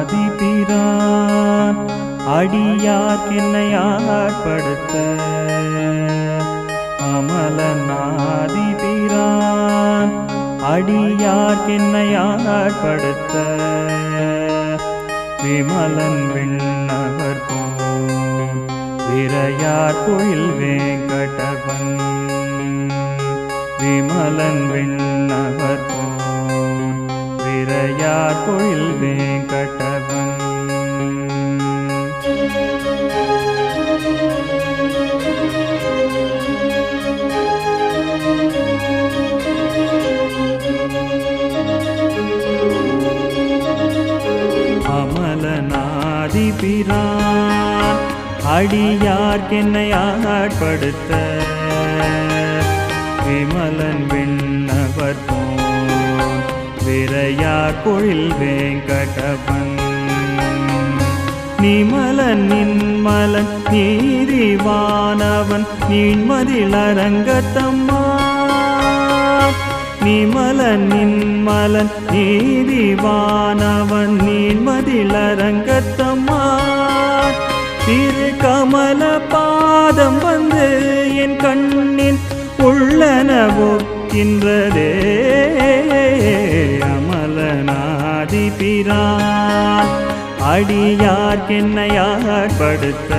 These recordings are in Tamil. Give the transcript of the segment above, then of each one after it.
அமலனாதிபிரான் அடியார்க்கென்னையாட்படுத்த அமலனாதிபிரான் அடியார்க்கென்னையாட்படுத்த விமலன் விண்ணவர் போம் விரையார் கோயில் வேங்கடவன் விமலன் விண்ணவர் போன் விரையார் கோயில் வேங்கடவன் அமலநாதிபிரான் அடியார்க்கென்னை ஆட்படுத்த விமலன் விண்ணவர் போன் விரையார் பொழில் வேங்கடவன் நிமலன் நின்மலன் நீதிவானவன் நீண்மதில் அரங்கத்தம்மா நிமலன் நின்மலன் நீதிவானவன் நீண்மதில் அரங்கத்தம்மா திரு கமல பாதம் வந்து என் கண்ணின் உள்ளனவுக்கின்றதே அமலநாதிபிரான் அடியார்க்கென்னையாட்படுத்த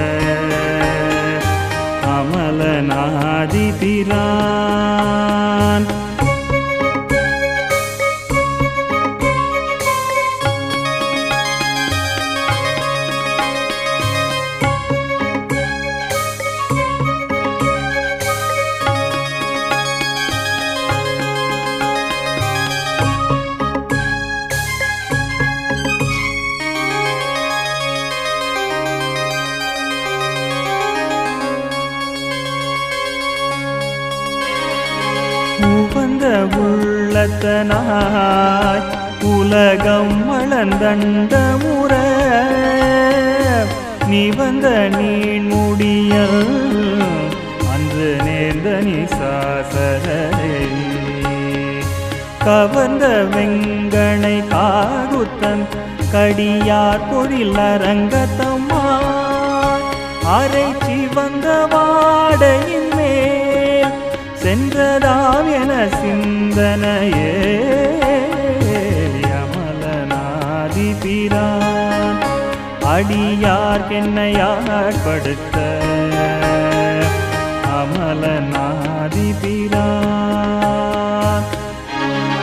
அமலநாதிபிரான் உவந்த உள்ளத்தனாய் உலகம் வளர்ந்தண்ட முற நிவந்த நீண்முடியல் அன்று நேர்ந்த நிசாசரே கவர்ந்த வெங்கனை காகுத்தன் கடியார் பொழில் அரங்கத்தம்மா அரை சிவந்த வாடையின் மேல் சென்றதாம் என சிந்தனையே அமலநாதிபிரான் அடியார்க்கென்னையாட்படுத்த அமலநாதிபிரான்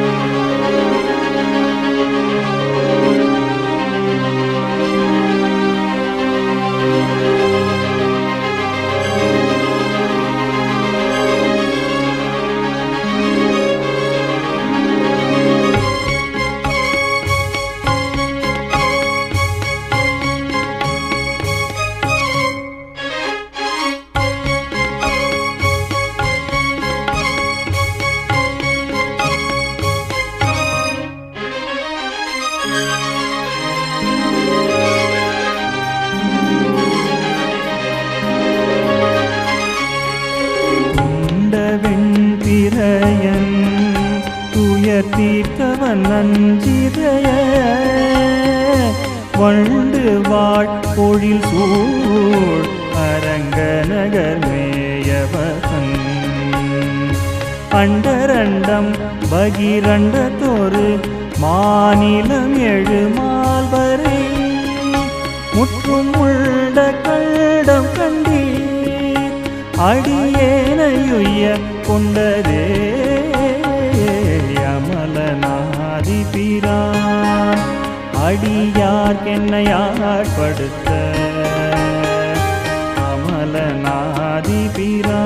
கொண்டவெண் பிறையன் துயர் தீர்த்தவன் நஞ்சிதைய வண்டு வாழ் பொழில் சூழ் அரங்க நகர் மேயவசன் அண்டரண்டம் பகிரண்டத்தொரு மாநிலம் எழு மால்வரை முற்றும் உள்ள கண்டம் கண்டீர் அடியேனையுய்ய கொண்டதே அமலநாதிபிரான் அடியார்க்கென்னையாட்படுத்த அமலநாதிபிரான்